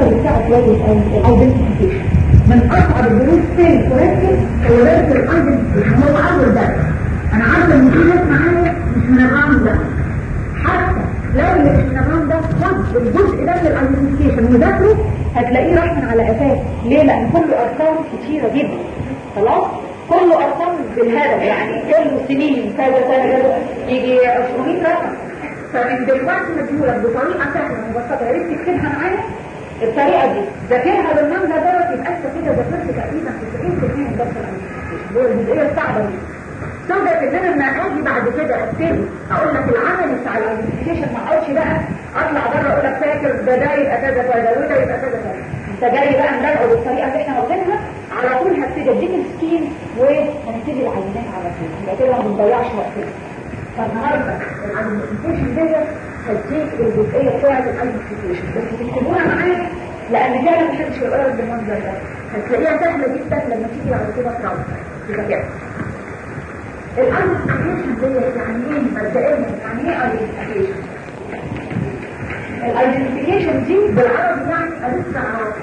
النظر بتاعه كويس قوي الايدنتيفيكيشن من اصعب الدروس في تركز هو درس الايدنتيفيكيشن هو اول درس انا عارفه ان في ناس معايا مش من الرقم ده حتى لو مش من الرقم ده خد الجزء ده من الايدنتيفيكيشن وذاكره هتلاقيه راح من على قفاه ليه لان كله ارقام كتيره جدا خلاص كله ارقام بالهدف يعني كله سنين كذا كذا يجي 200 رقم فمن دلوقتي مديولك بطريقه سهله مبسطه يا ريت تكتبها معايا الطريقه دي ذاكرها بالمنظر دوت يبقى انت كده ذاكرت تقريبا 90% من درس الايدنتيفيكيشن الجزئيه الصعبه دي تقدر ان انا لما اجي بعد كده ابتدي اقول لك العمل بتاع الايدنتيفيكيشن ما اقعدش بقى اطلع بره اقول لك فاكر ده ده يبقى كذا كذا وده يبقى كذا كذا انت جاي بقى مراجعه بالطريقه اللي احنا واخدينها على طول هبتدي اديك السكيم وهنبتدي العينات على طول يبقى كده ما بنضيعش وقتنا فالنهارده الايدنتيفيكيشن ديت هديك الجزئيه بتاعت الايدنتيفيكيشن بس تكتبوها معايا لان فعلا محدش هيقرا بالمنظر ده هتلاقيها سهله جدا لما تيجي بعد كده تروح يبقى كده الايدنتيفيكيشن ديت يعني ايه مبدئيا يعني ايه ايدنتيفيكيشن الايدنتيفيكيشن دي بالعربي يعني الاستعراض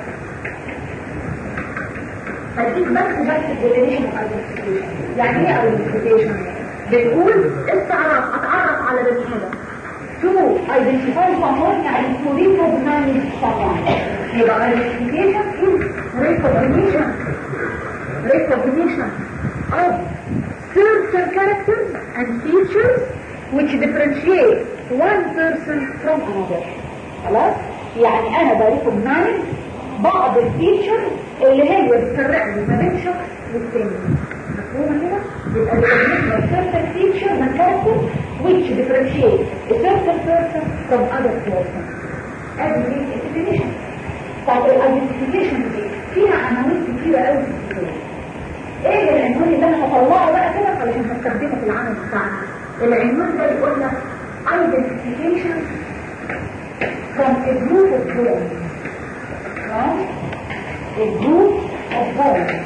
هديك بس بس الديفينيشن اوف ايدنتيفيكيشن يعني ايه ايدنتيفيكيشن بتقول استعراض اتعرف على بني ادم to identify someone يعني to recognize someone يبقى identification is recognition recognition of certain characters and features which differentiate one person from another خلاص يعني انا بريكوجنايز بعض الفيتشرز اللي هي بتفرقني ما بين شخص والتاني مفهومه كده يبقى recognition of certain features and characters which differentiate a certain person from other person ادي دي definition طب الايدنتيفيكيشن دي فيها عناوين كتيره قوي في الكتاب ايه العنوان اللي انا هطلعه بقى كده علشان هستخدمه في العمل بتاعنا العنوان ده يقول لك identification from a group of bones from a group of bones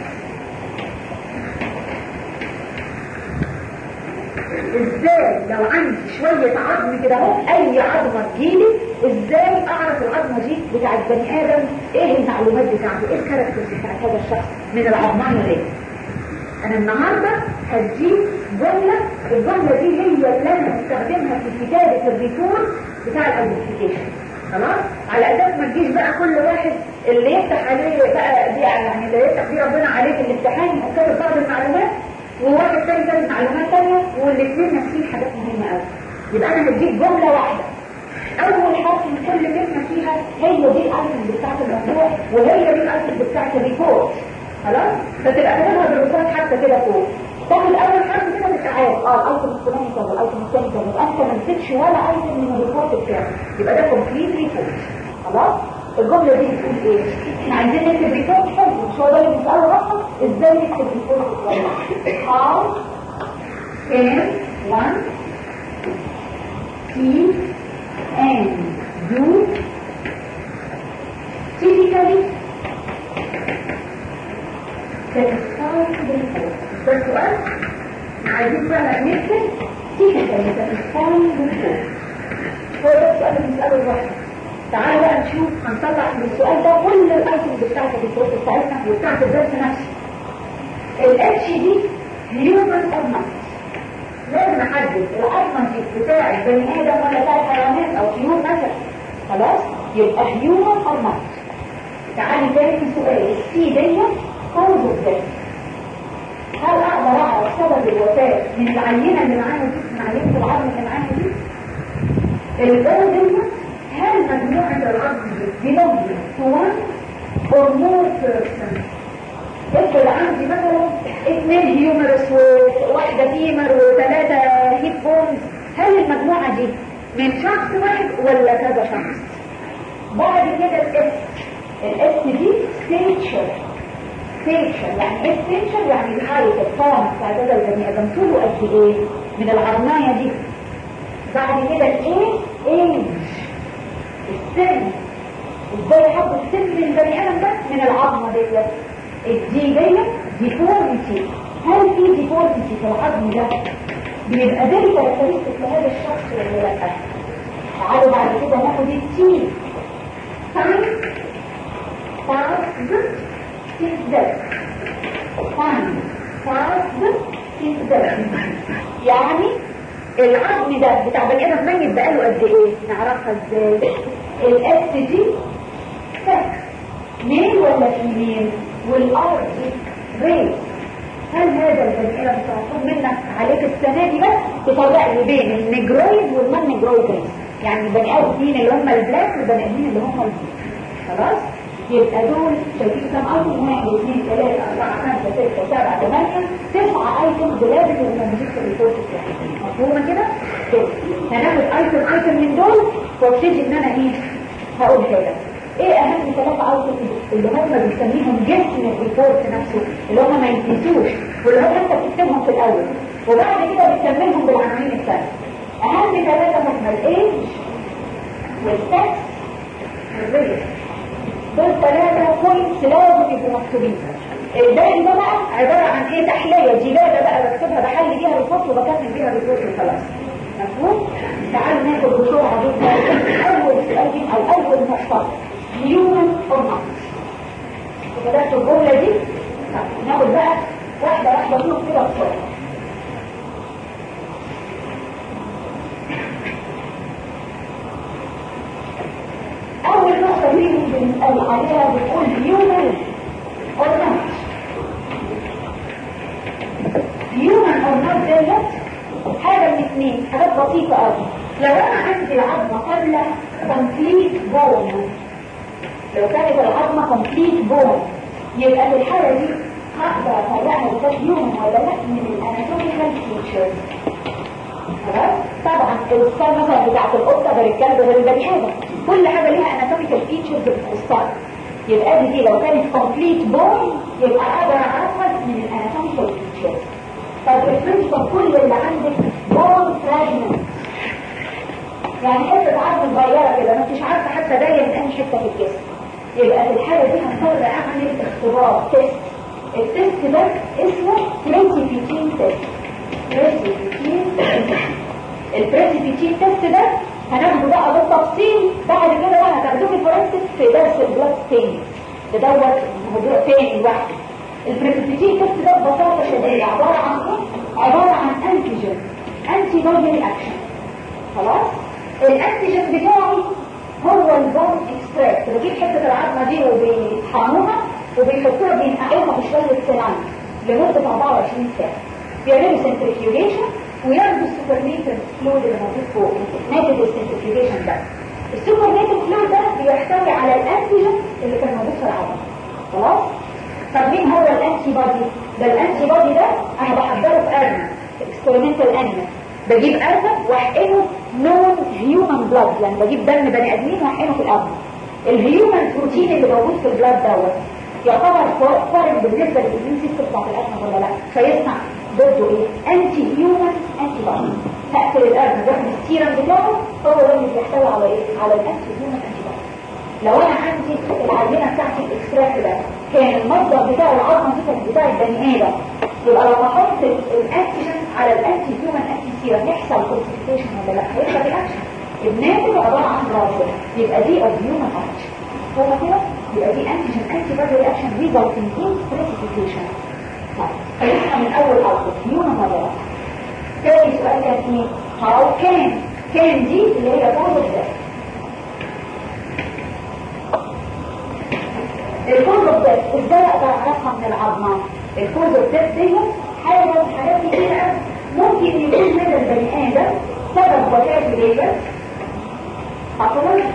ازاي لو عندي شوية عظم كده اهو اي عظمة تجيلي ازاي اعرف العظمة دي بتاعت بني ادم ايه المعلومات بتاعته ايه الكاركترز بتاعت هذا الشخص من العظمان دي انا النهاردة هديك جملة الجملة دي هي اللي انا هستخدمها في كتابة الريبورت بتاع الايدنتيفيكيشن خلاص على اساس ما تجيش بقى كل واحد اللي يفتح عليه بقى دي يعني اللي يفتح فيه ربنا عليه في الامتحان يكتب بعض المعلومات وواحد تاني تاني معلومات تانية والاثنين نفسين حاجات مهمة قوي يبقى انا هديك جملة واحدة اول حرف من كل كلمة فيها هي دي الايتم بتاعت الموضوع وهي دي الايتم بتاعت الريبورت خلاص فتبقى كاتبها بالرصاص حتى كده فوق طب الاول حرف كده تبقى عارف اه الايتم الفلاني كذا الايتم الثاني كذا يبقى انت ما نسيتش ولا ايتم من الريبورت بتاعك يبقى ده كومبليت ريبورت خلاص الجملة دي بتقول ايه احنا عايزين نكتب ريبورت حلو مش هو ده اللي بنسأله رقم ازاي نكتب ريبورت كويس how can one see and do physically satisfy the report ده السؤال عايزين بقى نكتب physically satisfy the report هو ده السؤال اللي بنسأله الواحد تعالى بقى نشوف هنطلع من السؤال ده كل الايتمز بتاعت الدكتور بتاعتنا وبتاعت الدرس نفسه الاتش دي هيومن اور نوت لازم احدد الايتمز بتاع البني ادم ولا بتاع الحيوانات او طيور مثلا خلاص يبقى هيومن اور نوت تعالي تاني في سؤال السي دي كوز اوف ديث هل اقدر اعرف سبب الوفاه من العينه اللي معانا دي من عينه العظم اللي معانا دي الاو دي هل مجموعة العظم belong to one or more person افرض عندي مثلا اثنين هيومرس وواحدة فيمر وثلاثة هيب بونز هل المجموعة دي من شخص واحد ولا كذا شخص بعد كده الاس الاس دي ستيتشر ستيتشر يعني ايه ستيتشر يعني الهايت الطعم بتاع هذا البني ادم طوله قد ايه من العظمايه دي بعد كده الايه ايج السن ازاي حط السن من البني ادم ده من العظمه ديت الدي ديت ديفورميتي هل في ديفورميتي في العظم ده بيبقى ده كاركترستيك لهذا الشخص ولا لا تعالوا بعد كده ناخد التي ساين passed since death time passed since death يعني العظم ده بتاع بني ادم ميت بقاله قد ايه نعرفها ازاي الاس دي سكس ميل ولا فيميل والار دي ريس هل هذا البني ادم مطلوب منك عليك السنه دي بس تفرق لي بين النجرويد والنون نجرويد ريس يعني البني ادمين اللي هم البلاك والبني ادمين اللي هم البيض خلاص يبقى دول شايفين كم ايتم واحد اثنين ثلاثة أربعة خمسة ستة سبعة ثمانية تسعة ايتم دولابة اللي موجودين في الريبورت بتاعتي مفهومة كده؟ كده هناخد ايتم ايتم من دول وابتدي ان انا ايه هقول حاجة ايه اهم ثلاثة ايتم اللي هم بنسميهم جسم الريبورت نفسه اللي هم ما ينتهوش واللي هم انت بتكتبهم في الاول وبعد كده بتكملهم بالعناوين الثانية اهم ثلاثة هم الايج والسكس والريس دول ثلاثة بوينتس لازم يبقوا مكتوبين الباقي ده بقى عبارة عن ايه تحلية جلادة بقى بكتبها بحل بيها ريبورت وبكمل بيها ريبورت وخلاص مفهوم؟ تعالوا ناخد بسرعة جدا أول سؤال أو أول نقطة هيومن أو نوت بدأت الجملة دي ناخد بقى واحدة واحدة فيهم كده بسرعة أول نقطة فيهم بنسأل عليها بتقول هيومن أو نوت هيومن أو نوت ديت حاجة من اثنين حاجات بسيطة قوي لو انا عندي العظمة قبل كومبليت بون لو كانت العظمة كومبليت بون يبقى في الحالة دي هقدر افرقها اذا كانت هيومن ولا لا من الاناتوميكال فيتشرز خلاص طبعا السكان مثلا بتاعت القطه غير الكلب غير البني ادم كل حاجه ليها اناتوميكال فيتشرز بتخصها يبقى دي, دي لو كانت كومبليت بون يبقى اقدر اعرفها من الاناتوميكال فيتشرز طب افرض كل اللي عندك بون فراجمنت يعني حته عظم صغيره كده ما انتش عارفه حتى جايه من اي حته في الجسم يبقى في الحاله دي هضطر اعمل اختبار تيست التيست ده اسمه بريسيبيتين تيست بريسيبيتين البريسيبيتين تيست ده هناخده بقى بالتفصيل بعد كده بقى هتاخدوه في الفورنسيك في درس البلاد تاني تدور موضوع تاني لوحده البريسيبيتين تيست ده ببساطه شديده عباره عن ايه؟ عباره عن انتيجين انتي بودي رياكشن خلاص الانتيجين بتاعي هو البون اكستراكت بجيب حته العظمه دي وبيطحنوها وبيحطوها بينقعوها بشويه سنان لمده 24 ساعه بيعملوا سنترفيوجيشن وياخدوا السوبرنيتد فلويد اللي موجود فوق ناتج السنترفيوجيشن ده السوبرنيتد فلويد ده بيحتوي على الانتيجين اللي كان موجود في العظمه خلاص طب مين هو الانتي بودي ده الانتي بودي ده انا بحضره في ارنب اكسبيرمنتال انيمال بجيب ارنب واحقنه نون هيومن بلاد يعني بجيب دم بني ادمين واحقنه في الارنب الهيومن بروتين اللي موجود في البلاد دوت يعتبر فارق بالنسبه للاميون سيستم بتاعت الارنب ولا لا فيصنع ضده ايه انتي هيومن انتي بودي تقتل الارنب واخد السيرم بتاعه هو ده اللي بيحتوي على ايه على الانتي هيومن انتي بودي لو انا عندي العينه بتاعتي الاكستراكت ده كان المصدر بتاع العظمه دي كانت بتاع البني ادم يبقى لما احط الانتيجين على الانتي هيومن انتي سيرم يحصل كونسنتريشن ولا لا هيحصل رياكشن الناتج عباره عن راسل يبقى دي اوف هيومن اكشن هو كده يبقى دي انتيجين انتي بودي رياكشن ريزلتنج ان بريسيبيتيشن طيب خلينا من اول اوتبوت هيومن ولا لا تاني سؤال كان ايه هاو كان كان دي اللي هي كوز اوف ديث الكوز اوف ديث ازاي اقدر اعرفها من العظمه الكوز اوف ديث دي حاجه من حاجات كتير قوي ممكن يكون من البني ادم سبب وفاه الليبر باثولوجي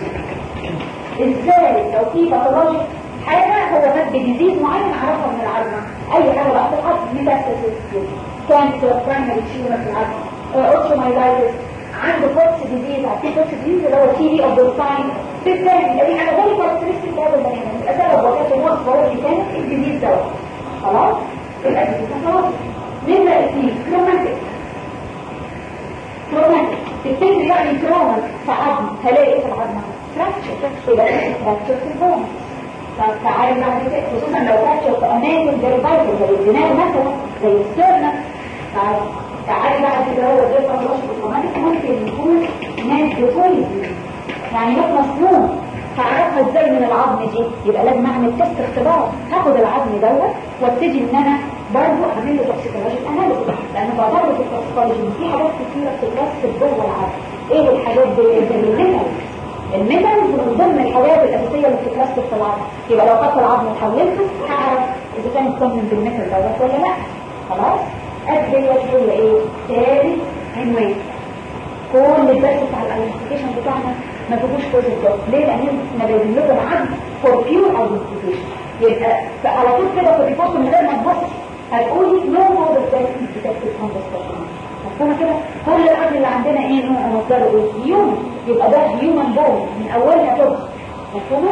ازاي لو في باثولوجي حاجه هو مات بديزيز معين اعرفها من العظمه اي حاجه بقى في العظم ميتاستاسيس كانسر برايمري تيومر في العظم اوتومايلايتس عنده فوكس ديزيز عارفين فوكس ديزيز اللي هو تي في اوف ذا ساين في الثاني دي حاجه زي كاركترستيك هذا البني ادم يبقى سبب وفاه الموت هو اللي كانت الديزيز دوت خلاص يبقى دي خلاص نبدا اثنين كروماتيك كروماتيك تفتكر يعني كروما في عظم هلاقي ايه في العظمه فراكشر يبقى فراكشر في البون تعالى بعد كده خصوصا لو فراكشر في اماكن زي الفايتل زي الدماغ مثلا زي السيرنا تعالى تعالى بعد كده هو زي الفراكشر الكروماتيك ممكن يكون ناس بفويز يعني نوع مسموم هعرفها ازاي من العظم دي يبقى لازم اعمل تيست اختبار هاخد العظم دوت وابتدي ان انا برضه اعمل له توكسيكولوجي اناليسيس لان بعتبر في التوكسيكولوجي ان في حاجات كتيره بتترسب جوه العظم ايه الحاجات دي زي الميتالز الميتالز من ضمن الحاجات الاساسيه اللي بتترسب في العظم يبقى لو خدت العظم وحولته هعرف اذا كان ضمن بالميتال دوت ولا لا خلاص ادي هي ايه ثالث عنوان كل الدرس بتاع الايدنتيفيكيشن بتاعنا ما فيهوش كوزيت دوت ليه لان احنا جايبين لكم عد فور بيور ايدنتيفيكيشن يبقى على طول كده في الريبورت من غير ما تبص هتقولي نو مود اوف ذات ديتكتيف كونفستيشن مفهومه كده كل العدل اللي عندنا ايه نوع مصدره ايه هيومن يبقى ده هيومن بون من اولها كده مفهومه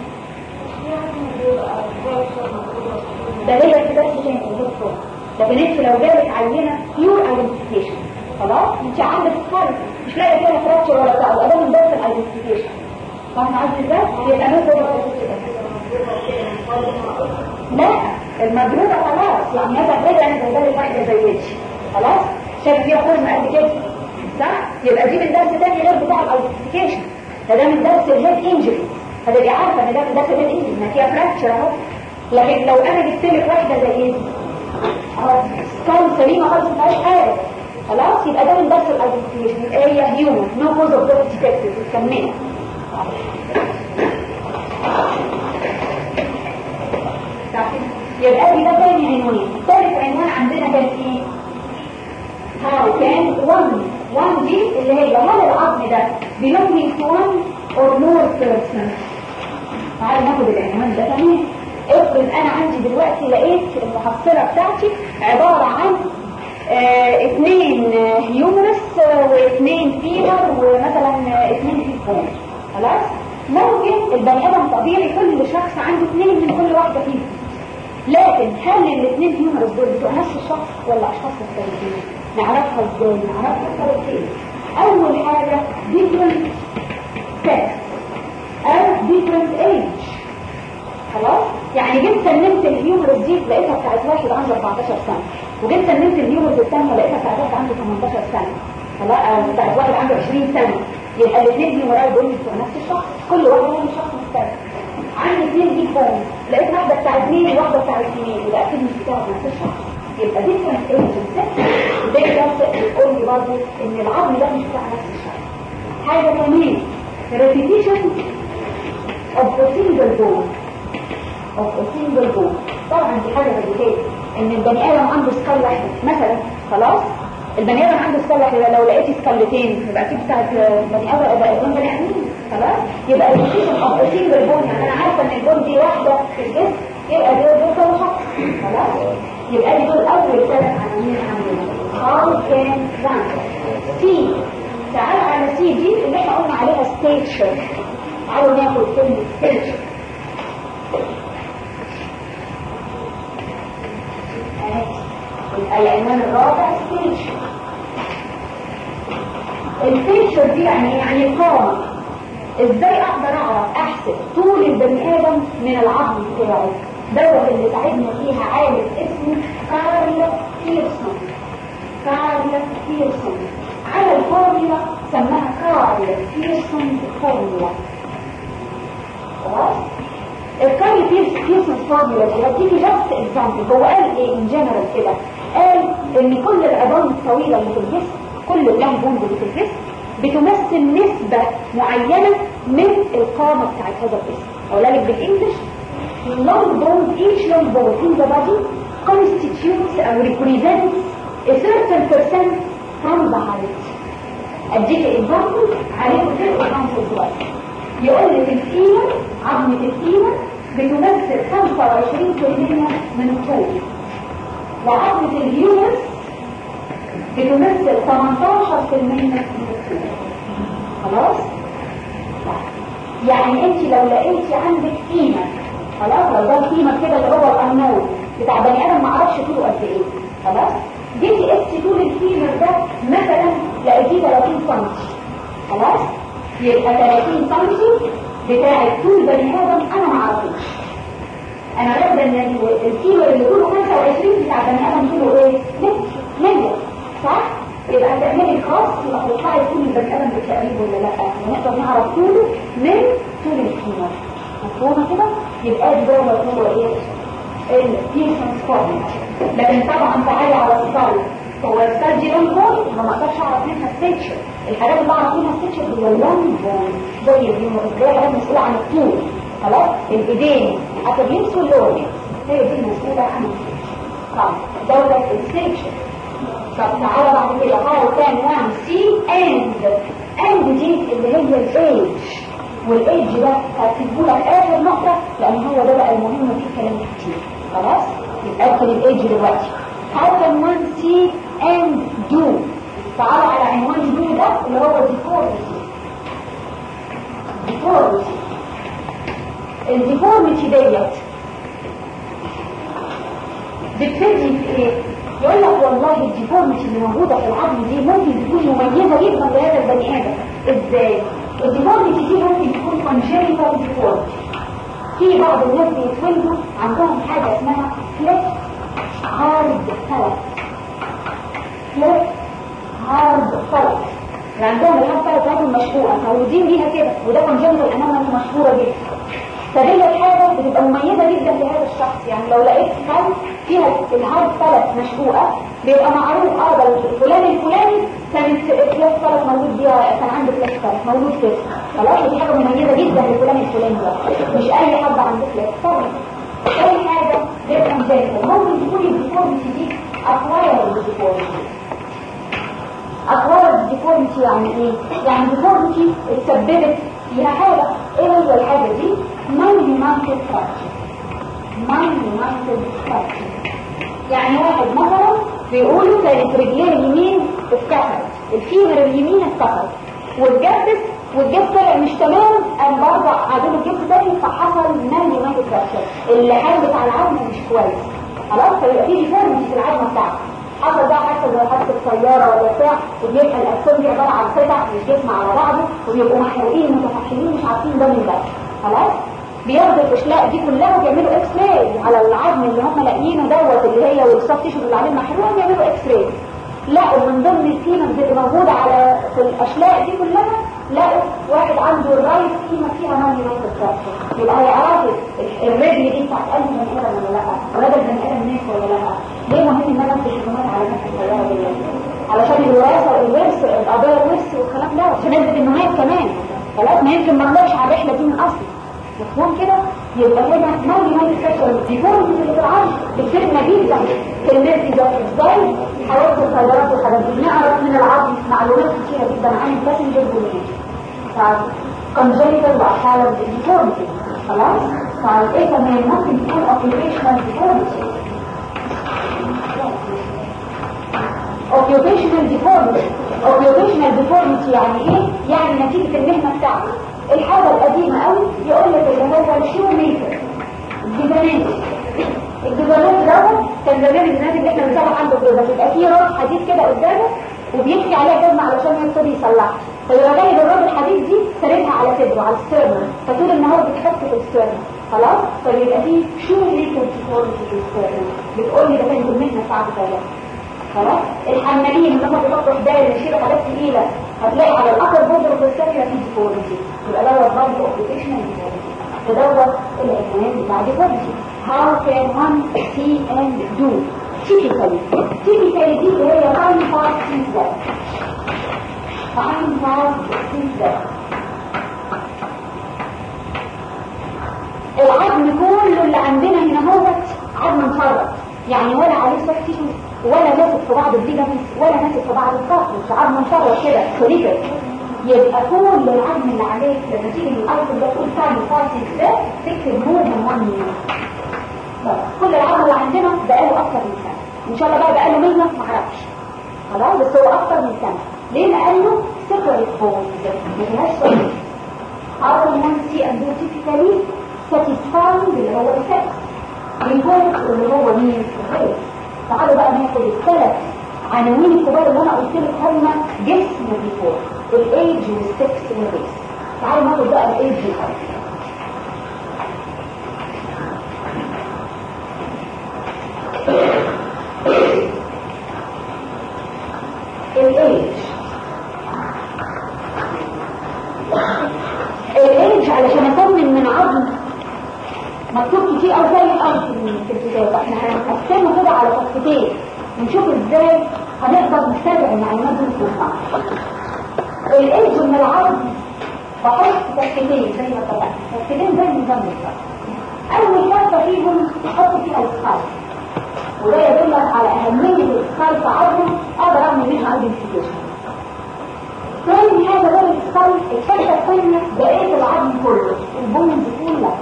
ده هي كده تاني دكتور لكن انت لو جابت عينه بيور ايدنتيفيكيشن خلاص انت عندك فرق مش لاقي فيها فراكشر ولا بتاع ده من بس الايدنتيفيكيشن فاهم قصدي ازاي يبقى نقدر لا المضروبه خلاص يعني هذا كده انا جايبه لك واحده زي دي خلاص شايف فيها فورم قد كده صح يبقى دي من درس تاني غير بتاع الايدنتيفيكيشن فده من درس الهيد انجري هتبقي عارفه ان ده من درس الهيد انجري ما فيها فراكشر اهو لكن لو انا جبت لك واحده زي دي اهو سكال سليمه خالص ما فيهاش حاجه خلاص يبقى ده من درس الايدنتيفيكيشن يبقى هي هيومن نو كوز اوف ديث ديتكتد كملنا يبقى دي ده تاني عنوان ثالث عنوان عندنا كان ايه هاو كان 1 1 دي اللي هي هل العظم ده belonging to one or more person تعالى ناخد العنوان ده تمام افرض انا عندي دلوقتي لقيت المحصله بتاعتي عباره عن اه اثنين هيومرس واثنين فيمر ومثلا اثنين فيكون خلاص ممكن البني ادم طبيعي كل شخص عنده اثنين من كل واحده فيهم لكن هل الاثنين هيومرس دول بتوع نفس الشخص ولا اشخاص مختلفين نعرفها ازاي نعرفها بطريقتين اول حاجه different sex او different age خلاص يعني جيت سلمت الهيومرس دي لقيتها بتاعت واحد عنده 14 سنه وجيت سلمت الهيومرس الثانيه لقيتها بتاعت واحد عنده 18 سنه خلاص او بتاعت واحد عنده 20 سنه يبقى الاثنين هيومرال دول بتوع نفس الشخص كل واحد من شخص مختلف عندي اثنين دي بون لقيت واحده بتاعت مين وواحده بتاعت مين يبقى اكيد مش بتاعت نفس الشخص يبقى دي كانت ايجنت ده بس بتقول لي برضه ان العظم ده مش بتاع نفس الشخص حاجه كمان repetition of the single bone of a single bone طبعا دي حاجه زي كده ان البني ادم عنده سكال واحده مثلا خلاص البني ادم عنده سكال واحده لو لقيتي سكالتين يبقى اكيد بتاعت البني ادم يبقى اثنين بني ادمين خلاص يبقى repetition of a single bone يعني انا عارفه ان البون دي واحده في الجسم يبقى دول دول كانوا شخص خلاص يبقى دي دول اول ثلاث عناوين عندنا how can one سي تعال على سي دي اللي احنا قلنا عليها ستيتشر تعالوا ناخد كلمه ستيتشر العنوان الرابع ستيتشر الستيتشر دي يعني يعني قامه ازاي اقدر اعرف احسب طول البني ادم من العظم بتاعه دوت اللي تعبنا فيها عالم اسمه كارل بيرسون كارل بيرسون على الفورمولا سماها كارل بيرسون فورمولا خلاص الكارل بيرسون فورمولا دي هديكي جاست اكزامبل هو قال ايه ان جنرال كده قال ان كل العظام الطويله اللي في الجسم كل اللام بوند اللي في الجسم بتمثل نسبة معينة من القامة بتاعت هذا الجسم أقول لك بالإنجلش long bone each long bone in the body constitutes or represents a certain percent from the height اديك example عليكم كده example دلوقتي يقول لك الفيمر عظمة الفيمر بتمثل 25% من الطول وعظمة الهيومرس بتمثل 18% من الطول خلاص يعني انت لو لقيتي عندك قيمه خلاص لو ده القيمه كده اللي هو الانون بتاع بني ادم ما اعرفش طوله قد ايه خلاص جيتي قستي طول الفيمر ده مثلا لقيتيه 30 سم خلاص يبقى 30 سم بتاع طول بني ادم انا ما اعرفوش انا واخده ان الفيمر اللي طوله 25 بتاع بني ادم طوله ايه؟ متر صح؟ يبقى هتعملي خاص يبقى تطلعي طول البني ادم بالتقريب ولا لا ونقدر نعرف طوله من طول الفيمر مفهومه كده يبقى دي دوت هو ايه البيشنس فورمت لكن طبعا تعالى على الصل هو السال دي لون بول ما اقدرش اعرف منها ستيتشر الحاجات اللي اعرف منها ستيتشر هي اللون بول زي دي زي حاجات مسؤوله عن الطول خلاص الايدين الاتريمس واللورينس هي دي المسؤوله عن الطول طب دولة الستيتشر طب تعالى بعد كده هاو كان وان سي اند اند دي اللي هي الايج والايدج ده هتجيبه لك اخر نقطه لان هو ده بقى المهم في كلام كتير خلاص يبقى ادخل الايدج دلوقتي how can one see and do تعالوا على عنوان do ده اللي هو deformity deformity الديفورميتي ديت بتفيدني في ايه يقول لك والله الديفورميتي اللي موجوده في العظم دي ممكن تكون مميزه جدا لهذا البني ادم ازاي الديفورميتي دي ممكن تكون congenital deformity في بعض الناس بيتولدوا عندهم حاجه اسمها فليك هارد فلك فليك هارد فلك اللي عندهم الهارد فلك بتاعتهم مشهوره مولودين بيها كده وده congenital انما مشهوره جدا فدي حاجة بتبقى مميزة جدا لهذا الشخص يعني لو لقيت حد فيها الهارد فلك مشبوقة بيبقى معروف اه ده الفلان الفلاني كانت فلاش فلك مولود بيها كان عنده فلاش فلك مولود كده خلاص دي حاجة مميزة جدا لفلان الفلاني ده مش اي حد عنده فلاش فلك اي حاجة بيبقى مميزة ممكن تكون الديفورميتي دي اكواير الديفورميتي اكواير الديفورميتي يعني ايه؟ يعني ديفورميتي اتسببت فيها حاجة ايه هي الحاجة دي؟ monumental structure monumental structure يعني واحد مثلا بيقولوا كانت رجليه اليمين اتكسرت الفيمر اليمين اتكسرت والجبس والجبس طلع مش تمام قام برضه عادوا الجبس تاني فحصل monumental structure الحال بتاع العظم مش كويس خلاص فيبقى في ديفورميتي في العظمه بتاعته حصل بقى حتى زي حادثه سياره ولا بتاع وبيبقى الاجسام دي عباره عن قطع مش جسم على بعضه وبيبقوا محروقين متفحمين مش عارفين ده من ده خلاص بياخدوا الاشلاء دي كلها ويعملوا اكس راي على العظم اللي هم لاقيينه دوت اللي هي والسوفت تيشو اللي عليه محروق يعملوا اكس راي لقوا من ضمن القيمه اللي موجوده على في الاشلاء دي كلها لقوا واحد عنده الرايت قيمه فيها ماني مايت ستراكشر يبقى هيعرفوا الرجل دي بتاعت قلب بني ادم ولا لا ولا البني ادم ناس ولا لا ليه مهم ان انا اكتب شمال على نفس السياره دي علشان الوراثه والورث القضايا الورث والكلام ده عشان اثبت انه مات كمان خلاص ما يمكن ما نروحش على الرحله دي من اصل مفهوم كده يبقى هنا مالي مالي كسر ديفورم اللي في العرض بتفيدنا جدا في الناس دي ازاي حوادث السيارات والحاجات دي نعرف من العظم معلومات كتيره جدا عن الباسنجر والناس congenital وأحيانا deformity خلاص طيب ايه كمان ممكن تكون occupational deformity occupational deformity occupational deformity يعني ايه؟ يعني نتيجة المهنة بتاعته الحاجة القديمة قوي يقول لك اللي هو الشو ميكر الجبانات الجبانات دوت كان زمان الناس اللي احنا بنسمع عنده كده بيبقى فيه راس حديد كده قدامه وبيحكي عليها جزمة علشان يقدر يصلحها فيبقى جايب الراجل الحديد دي ساردها على صدره على الستيرنر فتقول ان هو بيتحط في الستيرنر خلاص فبيبقى فيه شو ميكر ديفورميتي في الستيرنر بتقول لي ده كانت المهنة بتاعته كده خلاص الحمالين اللي هم بيحطوا حبال يشيلوا حاجات تقيله هتلاقي على الاخر بودر في السكره في ديفورميتي يبقى دوت برضه اوكيبيشنال ديفورميتي فدوت العنوان بتاع ديفورميتي how can one see and do typically typically دي اللي هي time part feedback time part feedback العظم كله اللي عندنا هنا هوت عظم مفرط يعني ولا عليه سوفت تيشو ولا ماسك في بعض الليجامنتس ولا ماسك في بعض الكارتلج عظم مفرط كده سوليكر يبقى كل العظم اللي عليك لما تيجي من الايتم ده تقول تايم فايتنج ده تكتب مور ذان 1 مليون كل العظم اللي عندنا بقاله اكتر من سنه ان شاء الله بقى بقاله مهنه ما اعرفش خلاص بس هو اكتر من سنه ليه لانه سيبريت بونز ما فيهاش سوليد how can one see and do typically satisfying اللي هو السكس ريبورت اللي هو مين الغير تعالوا بقى ناخد الثلاث عناوين الكبار اللي انا قلت لك هم جسم الريبورت الايدج والسكس والريس تعالوا ناخد بقى الايدج الاول الايدج الايدج علشان مكتوب كتير او زي الارض في الكتاب احنا هنقسمه كده على صفحتين ونشوف ازاي هنقدر نستدعي المعلومات دي في الايدج من العرض بحط صفحتين زي ما اتفقنا صفحتين زي النظام بالظبط اول صفحه فيهم احط فيها السكايب وده يدلك على اهميه السكايب في عرضه اقدر اعمل منها ايدنتيفيكيشن ثاني حاجه غير السكايب الفكره الثانيه بقيه العظم كله البونز كلها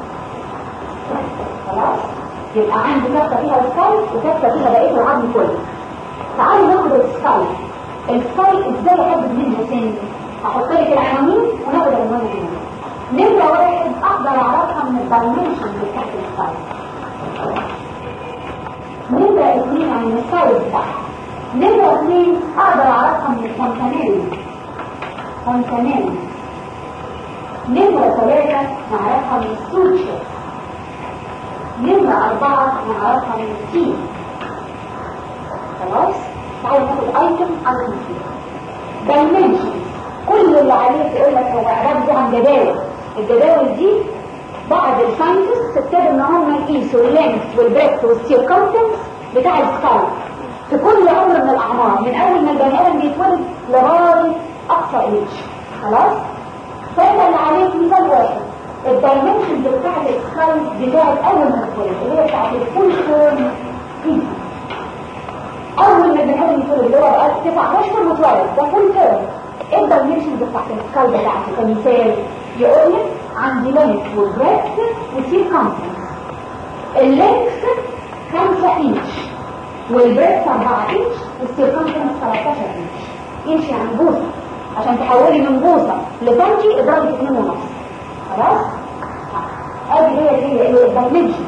خلاص يبقى عندي كفه فيها السكايب وكفه فيها بقيه العظم كله تعالوا ناخد السكايب السكايب ازاي احدد منها ثاني احط لك العناوين وناخد عنوان العنوان نمرة واحد اقدر اعرفها من الدايمنشن بتاعت السايز نمرة اثنين عن السايز بتاعها نمرة اثنين اقدر اعرفها من الكونتانين كونتانين نمرة ثلاثة نعرفها من السوتشر نمرة أربعة نعرفها من التيم خلاص تعالوا ناخد ايتم ايتم فيه دايمنشن كل اللي عليه يقول لك هو اعراب دي عن جداول الجداول دي بعض الساينتست ابتدوا ان هم يقيسوا اللينث والبريث والسيركمفرنس بتاع السكال في كل عمر من الاعمار من اول ما البني ادم بيتولد لغايه اقصى ايج خلاص فانت اللي عليك مثال واحد الدايمنشنز بتاعت السكال بتاعت اول ما تتولد اللي هي بتاعت الفول فورم اول ما البني ادم يتولد اللي هو بقى تسع اشهر متولد ده فول فورم ايه الدايمنشنز بتاعت السكال بتاعته كمثال يقول لك عندي لينث والبريث والسيركمفرنس اللينث 5 انش والبريث 4 انش والسيركمفرنس 13 انش انش يعني بوصه عشان تحولي من بوصه لسنتي اضربي 2 ونص خلاص ادي هي هي الدايمنشن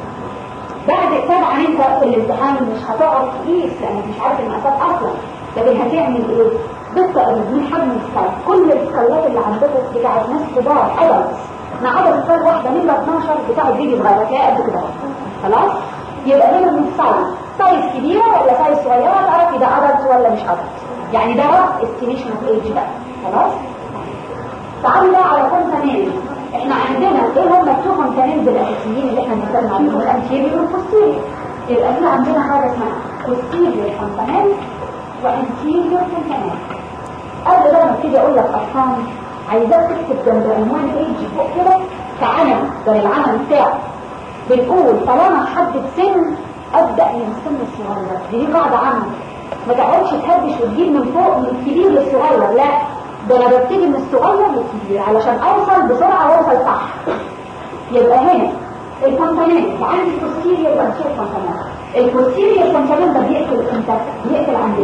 بعد طبعا انت في الامتحان مش هتقعد تقيس لانك مش عارف المقاسات اصلا لكن هتعمل ايه بالتقريب من حجم السكال كل السكالات اللي عندكم بتاعت ناس كبار ادلتس مع عدد سكال واحده نمره 12 بتاع بيبي صغير هتلاقيها قد كده خلاص يبقى هنا من السايز سايز كبيره ولا سايز صغيره تعرفي ده ادلت ولا مش ادلت يعني ده رف استيميشن اوف ايج بقى خلاص تعالوا بقى على كونتانيل احنا عندنا ايه هم التو كونتانيلز الاساسيين اللي احنا بنتكلم عليهم الانتيريور والبوستيريور يبقى احنا عندنا حاجه اسمها posterior كونتانيل وانتيريور كونتانيل قبل بقى ما ابتدي اقول لك ارقام عايزاك تكتب جنب عنوان ايج فوق كده كعلم زي العمل بتاعه بنقول طالما حد سن ابدا من السن الصغير دي قاعده عامه ما تقعدش تهبش وتجيب من فوق من الكبير للصغير لا ده انا ببتدي من الصغير للكبير علشان اوصل بسرعه واوصل صح يبقى هنا الكونتيننت عندي البوستيريور والانتيريور كونتيننت البوستيريور كونتيننت ده بيقتل امتى بيقتل عند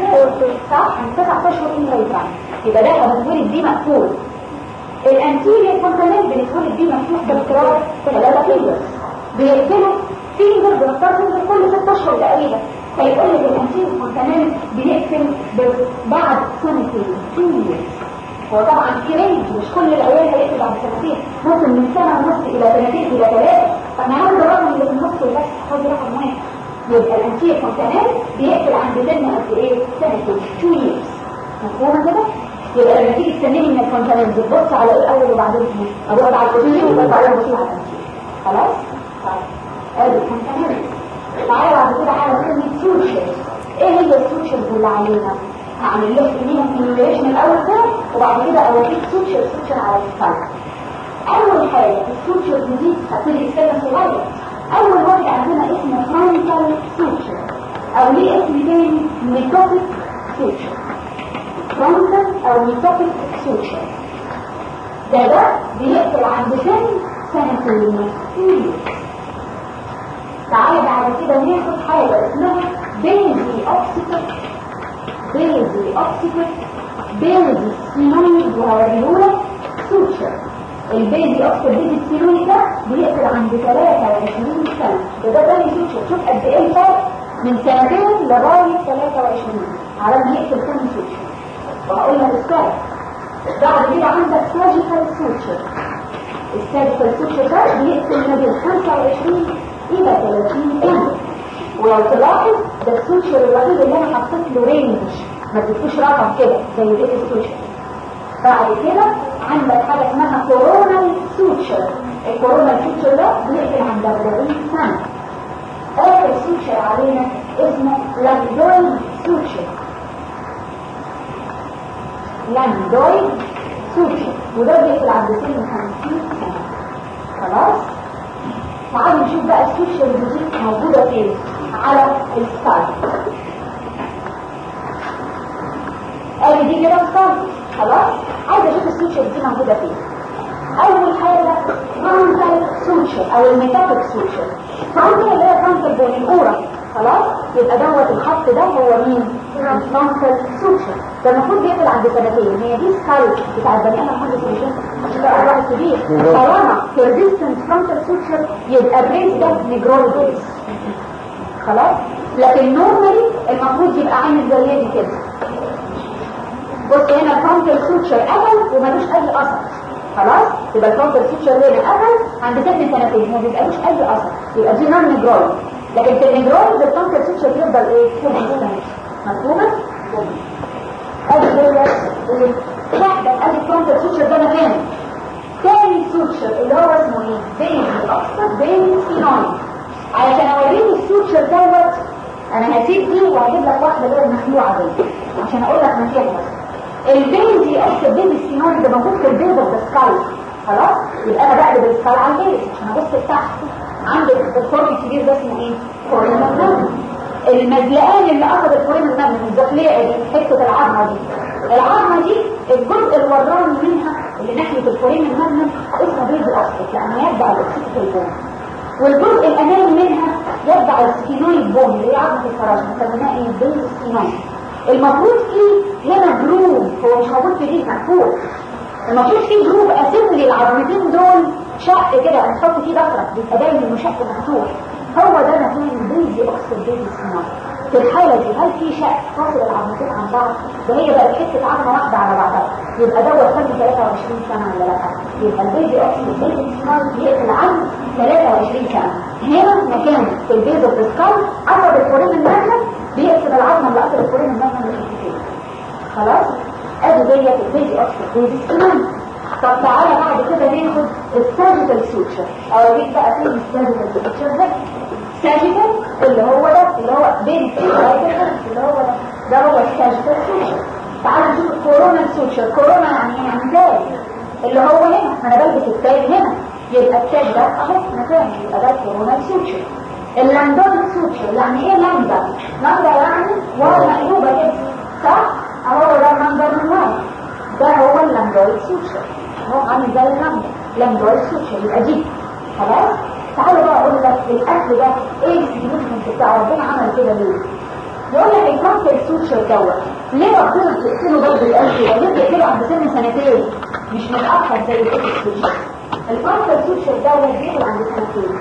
صح عند تسع اشهر ان يطلع يبقى ده بنتولد بيه مقفول الانتيريور كونتيننت بنتولد بيه مفتوح باضطراب ثلاثه فينجر بيقتلوا فينجر بنختار فينجر كل ست اشهر تقريبا فيقول لك الانتيريور كونتيننت بيقتل بعد سنتين سنين هو طبعا في رينج مش كل العيال هيقتل بعد سنتين ممكن من سنه ونص الى سنتين الى ثلاثه فاحنا هناخد الرقم اللي في النص بس خد رقم واحد يبقى الانتير كونتيننت بيقتل عند سن قد ايه؟ سنتين 2 years مفهومه كده؟ يبقى لما تيجي تستنيني من الكونتيننت بتبص على ايه الاول وبعدين ايه؟ ابص على البوتين وبعدين ابص على الانتير خلاص؟ طيب ادي الكونتيننت تعالى بعد كده على كلمه سوشيال ايه هي السوشيالز اللي علينا؟ هعمل له انيميشن الاول كده وبعد كده اوريك سوشيال سوشيال على السايد اول حاجه السوشيال دي هتبتدي السنه صغير اول واحد عندنا اسمه فرونتال سوشيال او ليه اسم تاني ميتوبيك سوشيال فرونتال او ميتوبيك سوشيال ده ده بيقتل عند سن سنتين تعالى بعد كده ناخد حاجه اسمها بيزي اوكسيتوك بيزي اوكسيتوك بيزي سينوني وهوريهولك سوتشر البيزي اوكسيتوك بيزي سينوني ده بيقتل عند 23 سنة ده ده تاني سوتشر شوف قد ايه الفرق من سنتين لغاية 23 على ما يقتل تاني سوتشر وهقول لك السؤال بعد كده عندك سيرجيكال سوتشر السيرجيكال سوتشر ده بيقتل ما بين 25 الى 30 سنة ولو تلاحظ ده السوشيال الوحيد اللي انا حطيت له رينج ما تديكوش رقم كده زي بقيه السوشيال بعد كده عندك حاجه اسمها كورونال سوتشر الكورونا الفيتشر ده بيقفل عند 40 سنة اخر سوتشر علينا اسمه لاندويد سوتشر لاندويد سوتشر وده بيقفل عند سن 50 سنة خلاص تعالوا نشوف بقى السوتشر الجديد موجودة فين على السكاي ادي دي كده سكاي خلاص عايز اشوف السوتشر دي موجودة فين اول حاجة فرونتال سوتشر او الميتافيك سوتشر فرونتال اللي هي فرونتال بون الاورا خلاص يبقى دوت الخط ده هو مين فرونتال سوتشر ده المفروض بيقفل عند سنتين هي دي سكال بتاع البني ادم عنده سنتين عشان ده واحد كبير طالما بيرزيستنت فرونتال سوتشر يبقى البريس ده نيجرول بريس خلاص لكن نورمالي المفروض يبقى عامل زي دي كده بص هنا الفرونتال سوتشر قفل وملوش اي اثر خلاص يبقى الفرونتال سوتشر هنا قفل عند سن سنتين ما بيبقاش اي اثر يبقى دي نون نيجرول لكن في النيجرول الفرونتال سوتشر يفضل ايه فول مفهومه ادي ديت واحده ادي الفرونتال سوتشر ده مكانه تاني سوتشر اللي هو اسمه ايه بين الاقصى بين سينوي علشان اوريك السوتشر دوت انا هسيب دي وهجيب لك واحده غير مخلوعه دي عشان اقول لك مكانها البين دي اصل البين السينوي ده موجود في البيض اوف سكال خلاص يبقى انا بقلب السكال على البيض عشان ابص لتحت عندك الفورم الكبير ده اسمه ايه فورم المغنم المزلقان اللي اخذ الفورم المغنم الزقلية دي حته العظمه دي العظمه دي الجزء الوراني منها اللي ناحيه الفورم المغنم اسمه بيض الاصل لانه يتبع الاكسيد البون والجزء الامامي منها يتبع السكينويد بون اللي هي عظمه الفراش بنسميها ايه بيض السكينويد المفروض في هنا جروب هو مش موجود في دي مقفول المفروض في جروب اسيب لي العظمتين دول شق كده نحط فيه ضفرة بيبقى باين انه شق مفتوح هو ده مكان البيزي اوكسيد بيزي سمار في الحالة دي هل في شق فاصل العظمتين عن بعض ده هي بقت حتة عظمة واحدة على بعضها يبقى دوت سنة 23 سنة ولا لا يبقى البيزي اوكسيد بيزي سمار بيقفل عن 23 سنة هنا مكان في البيز اوف سكال قصد الفورين المغنم بيقفل العظمة اللي قصد الفورين المغنم لحتتين خلاص ادي ديت البيزي اوكسيد بيزي سمار طب تعالى بعد كده ناخد الساجيتال سوتشر اوريك بقى فين الساجيتال سوتشر ده ساجيتال اللي هو ده اللي هو بين اللي هو ده ده هو الساجيتال سوتشر تعالى نشوف الكورونا سوتشر كورونا يعني ايه يعني تاج اللي هو هنا انا بلبس التاج هنا يبقى التاج ده اهو مكان يبقى ده الكورونا سوتشر اللاندون سوتشر يعني ايه لامدا لامدا يعني واو مقلوبه كده صح اهو ده منظر من واو ده هو اللامدويد سوتشر هو عامل زي اللامدا لامدويد سوتشر يبقى دي خلاص تعالوا بقى اقول لك الاكل ده ايه السيجنيفيكانس بتاع ربنا عمل كده ليه يقول لك الكانسر سوتشر دوت ليه ربنا بيقتله برضه القلب ده ليه بيقتله عند سن سنتين مش متاخر زي الاكس سوتشر الكانسر سوتشر دوت بيقتل عند سنتين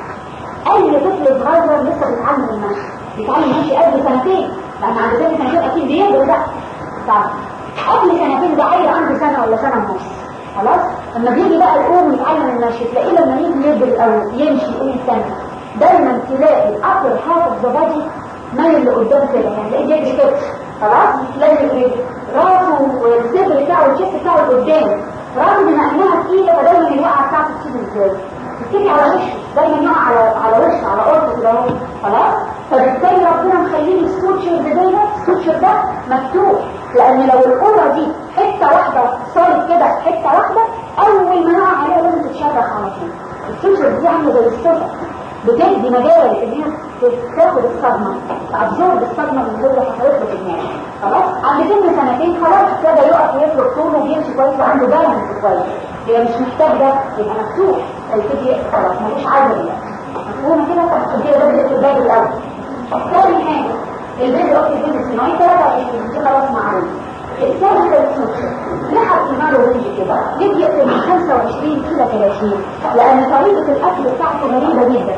اي طفل صغير لسه بيتعلم المشي بيتعلم المشي قبل سنتين لان عند سن سنتين اكيد بيقدر ده طبعا قبل سنتين ده عيل عنده سنة ولا سنة ونص خلاص لما بيجي بقى يقوم يتعلم المشي تلاقيه لما يجي يجري او يمشي يقوم سنة دايما تلاقي الابر هاف اوف ذا بادي مايل لقدام كده يعني تلاقيه بيجري كده خلاص لازم يجري راسه والصدر بتاعه والشيست بتاعه لقدام رغم ما انها تقيله فدايما الوقعه بتاعته تيجي ازاي تيجي على وشه دايما يقع على على وشه على قرطه كده اهو خلاص فبالتالي ربنا مخليه السوتشر ده دايما السوتشر ده مفتوح لان لو القوره دي حته واحده صارت كده حته واحده اول ما يقع عليها لازم تتشرخ على طول السوتشر دي عامله زي الصفر بتدي مجال ان هي تاخد الصدمه تابزورب الصدمه اللي هو حصلت له في دماغه خلاص عند سن سنتين خلاص ابتدى يقف ويفرق طوله وبيمشي كويس وعنده بالانس كويس هي مش محتاج ده يبقى مفتوح هيبتدي خلاص ملوش عجل مفهومه كده دي بدات الباب الاول ثاني حاجه البيت اوكي بيت الصناعي 23 دي خلاص معروف الثاني ده السوشيال لحق ماله رينج كده يجي يقتل من 25 كيلو 30 لان طريقه الاكل بتاعته غريبه جدا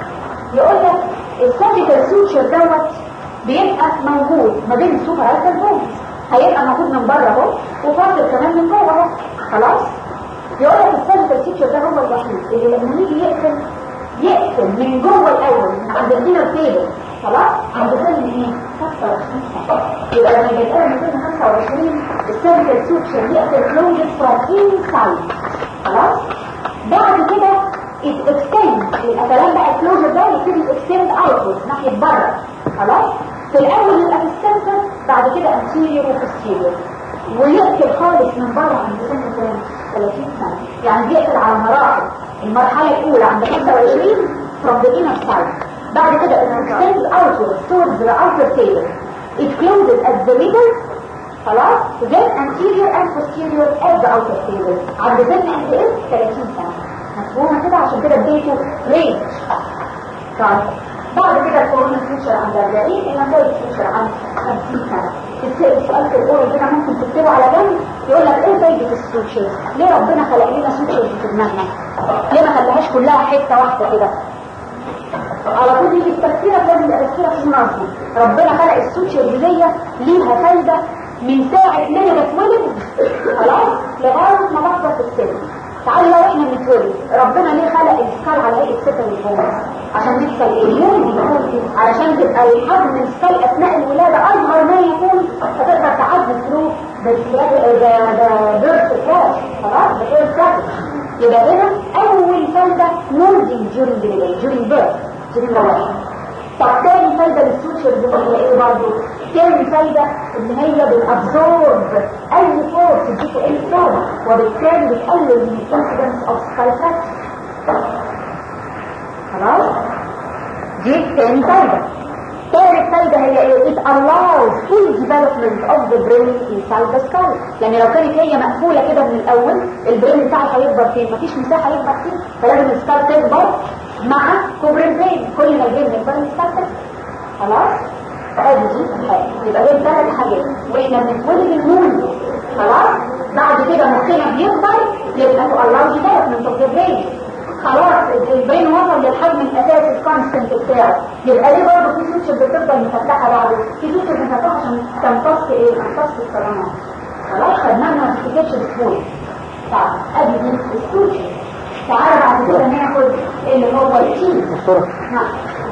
يقول لك السيرجيكال سوتشر دوت بيبقى موجود ما بين السوبر الكال بونز هيبقى موجود من بره اهو وفاصل كمان من جوه اهو خلاص يقول لك السيرجيكال سوتشر ده هو الوحيد اللي لما يجي يقتل يقتل من جوه الاول من عند الدينر تيبل خلاص عند سن ايه 25 سنه يبقى لما يبقى من سن 25 السيرجيكال سوتشر يقتل كلوزز فروم انسايد خلاص بعد كده it extends الأتلام بقى الكلوجر ده يبتدي extend outward ناحية بره خلاص في الأول يبقى في السنتر بعد كده anterior وposterior ويقفل خالص من بره عند سن كام 30 سنة يعني بيقفل على مراحل المرحلة الأولى عند 25 from the inner side بعد كده it extends outward towards the outer tail it closes at the middle خلاص then anterior and posterior at the outer tail عند سن قد ايه 30 سنة مفهومة كده عشان كده اديته رينج طيب بعد كده الكورونا فيوتشر عند 40 المسائل فيوتشر عند 50 سنة تتسأل سؤال في الأول كده ممكن تكتبه على جنب يقول لك ايه فايدة السوتشرز ليه ربنا خلق لنا سوتشرز في دماغنا ليه ما خلاهاش كلها حتة واحدة كده على طول يجي التفكيرة لازم يبقى تفكيرة في منظم ربنا خلق السوتشرز دي ليها فايدة من ساعة ما انا بتولد خلاص لغاية ما بكبر في السن تعالوا لو احنا بنتولد ربنا ليه خلق السكال على هيئة ستة البونز عشان تحصل ايه علشان تبقى الحجم السكال اثناء الولادة اصغر ما يكون فتقدر تعدي ثرو ده بيرث كراش خلاص ده بيرث كراش يبقى هنا اول فايدة موردنج during delivery during birth during the طب تاني فايدة للسوتشرز اللي هي ايه برضه تاني فايدة ان هي بتابزورب اي فورس تديكوا اي فورس وبالتالي بتقلل من الانسيدنس اوف سكايفات خلاص دي تاني فايدة تالت فايدة هي ايه it allows full development of the brain inside the skull يعني لو كانت هي مقفولة كده من الاول البرين بتاعي هيكبر فين مفيش مساحة يكبر فين فلازم السكال تكبر مع كبر البرين كل ما البرين يكبر السكال تكبر خلاص ادي دي حاجة يبقى دول ثلاث حاجات واحنا بنتولد المون خلاص بعد كده مخنا بيكبر يبقى تو allow development of the brain خلاص البرين وصل للحجم الاساسي الكونستنت بتاعه يبقى ليه برضه في سوتشر بتفضل مفتحه بعده في سوتشر مفتحه عشان تمتص ايه تمتص الصدمات خلاص خدناها ما تفتكرش بسهوله طيب ادي دي السوتشر تعالى بعد كده ناخد اللي هو التين نعم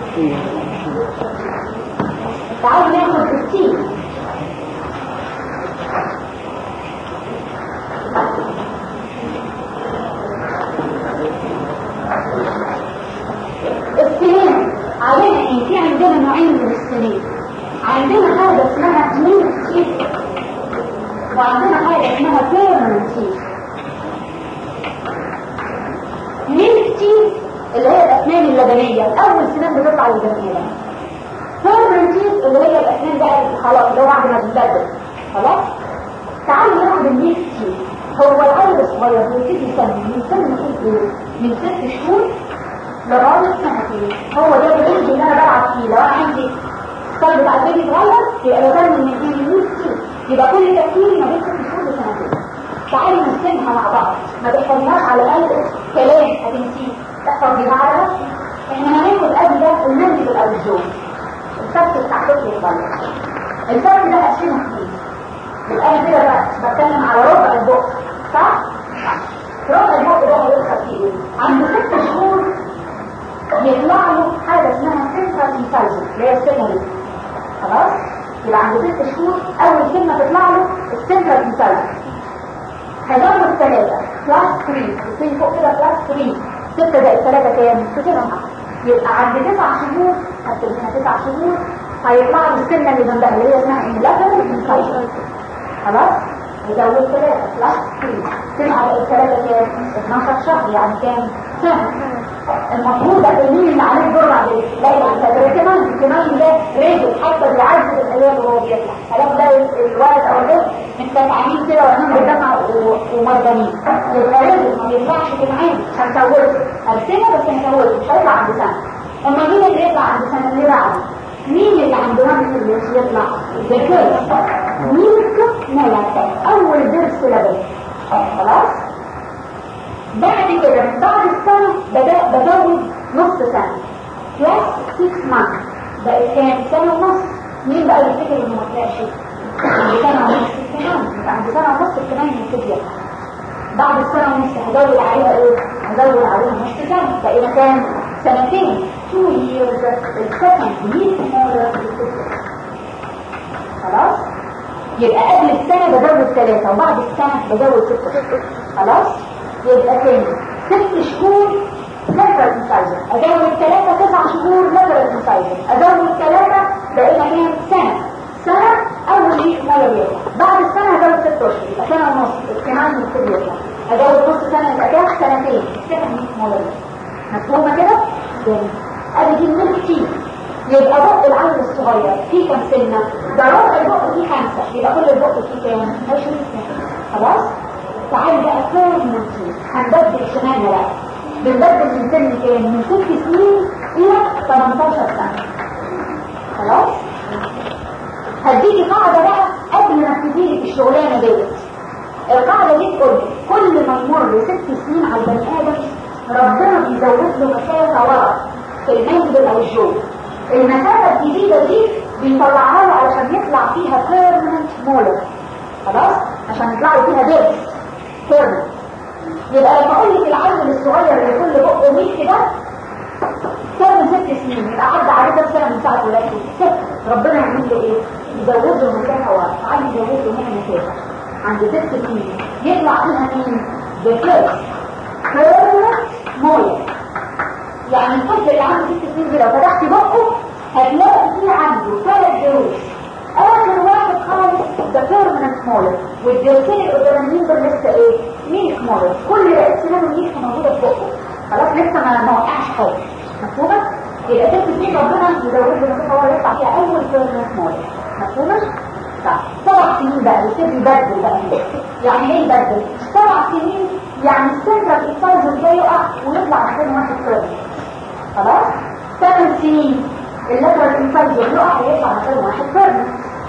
تعالوا ناخد التين السنين علينا ايه في عندنا نوعين من السنين عندنا حاجة اسمها مين تيف وعندنا حاجة اسمها بيرمنت تيف مين تيف اللي هي الاسنان اللبنية اول سنان بتطلع للبني ادم بيرمنت تيف اللي هي الاسنان بقى خلاص اللي هو بعد ما بتبدل خلاص تعالوا ناخد الميك تيف هو العدد الصغير بيبتدي سنة من سن من ست شهور لغاية سنتين هو ده الرينج اللي انا بلعب فيه لو انا عندي السكال بتاع البيبي صغير يبقى لو كان من 200 يبقى كل تفكيري ما بين ست شهور وسنتين تعالوا نرسمها مع بعض ما تحفظناش على الاقل كلام هتنسيه تحفظ بيها على نفسك احنا هناخد قبل ده المنزل او الجو الفرق بتاع طفل الصغير الفرق ده هقسمه اثنين يبقى انا كده بقى بتكلم على ربع البق صح؟ ربع البق ده هيدخل فيه ايه؟ عند ست شهور يطلع له حاجة اسمها سنترال انسايزن اللي هي السنة دي خلاص يبقى عند ست شهور اول كلمة تطلع له السنترال انسايزن هيضرب ثلاثة بلس 3 يبتدي فوق كده بلس 3 ستة زائد ثلاثة كام؟ كده يبقى عند تسع شهور هتبقى تسع شهور هيطلع له السنة اللي جنبها اللي هي اسمها انلاترال انسايزن خلاص يزود ثلاثة بلس 3 سمع بقى الثلاثة كام؟ 12 شهر يعني كام؟ سنة المفروض التنين اللي عليه الدور بعد لا يبقى كمان كمان ده رجل حتى بيعذب الالوان وهو بيطلع خلاص ده الولد او البنت مستمعين كده وعينهم بالدمع ومرضانين يبقى رجل ما بيطلعش كمان عشان تولد ارسمه بس هتولد مش هيطلع عند سنه اما مين اللي يطلع عند سنه اللي بعده مين اللي عنده نفس اللي يطلع الكرس ميلك ملكة اول درس لبن خلاص بعد كده من بعد السنة بدأ بزود نص سنة بلس 6 مانث بقت كام سنة ونص مين بقى يفتكر انه ما طلعش عند سنة ونص كمان عند سنة ونص كمان يبتدي بعد السنة ونص هزود عليها ايه؟ هزود عليها نص سنة بقينا كام؟ سنتين 2 years السكند مين خلاص؟ يبقى قبل السنة بزود ثلاثة وبعد السنة بزود ستة خلاص؟ يبقى تاني ست شهور لاترال انسايزر ازود الثلاثه تسع شهور لاترال انسايزر ازود الثلاثه بقينا كام سنه سنه اول ليك ميه بيطلع بعد السنه ازود ست اشهر يبقى سنه ونص اجتماعي يبتدي يطلع ازود نص سنه يبقى كام سنتين سنه ليك ميه بيطلع مفهومه كده؟ جميل ادي دي الميلك تيم يبقى بق العين الصغير فيه كام سنة ده ربع البق فيه خمسة يبقى كل البق فيه كام 20 سنة خلاص تعالي بقى فورمنتي هنبدل شمالنا بقى بنبدل من سن كام من ست سنين الى 18 سنة خلاص هديكي قاعدة بقى قبل ما تبتدي في الشغلانة ديت القاعدة دي تقول كل ما يمر ست سنين على البني ادم ربنا بيزود له مسافة ورا في المنزل او الجو المسافة الجديدة دي بيطلعها له علشان يطلع فيها permanent molar خلاص عشان يطلعوا فيها درس permanent يبقى لما اقول لك العيل الصغير اللي كل بقه ميك ده كان ست سنين يبقى عدى عليه كام سنه من ساعه ولادته ست ربنا يعمل له ايه؟ يزود له مسافه ورا عايز يزود له هنا مسافه عند ست سنين يطلع فيها مين؟ the first permanent molar يعني الطفل اللي عنده ست سنين دي لو فتحت بقه هتلاقي فيه عنده ثلاث دروس اخر واحد خالص ده بيرمننت مولر والدروسين القداميين دول لسه ايه ميلك مولر كل رئيس سنانه ميلك موجوده في بقه خلاص لسه ما ما وقعش خالص مفهومه يبقى ست سنين ربنا يزود له مسافه هو يطلع فيها اول بيرمننت مولر مفهومه طيب سبع سنين بقى يبتدي يبدل بقى يعني ايه يبدل سبع سنين يعني السنترال اكسايزر ده يقع ويطلع مكان واحد بيرمننت خلاص ثمان سنين اللاترال انفايزر يقع ويطلع مكان واحد فرد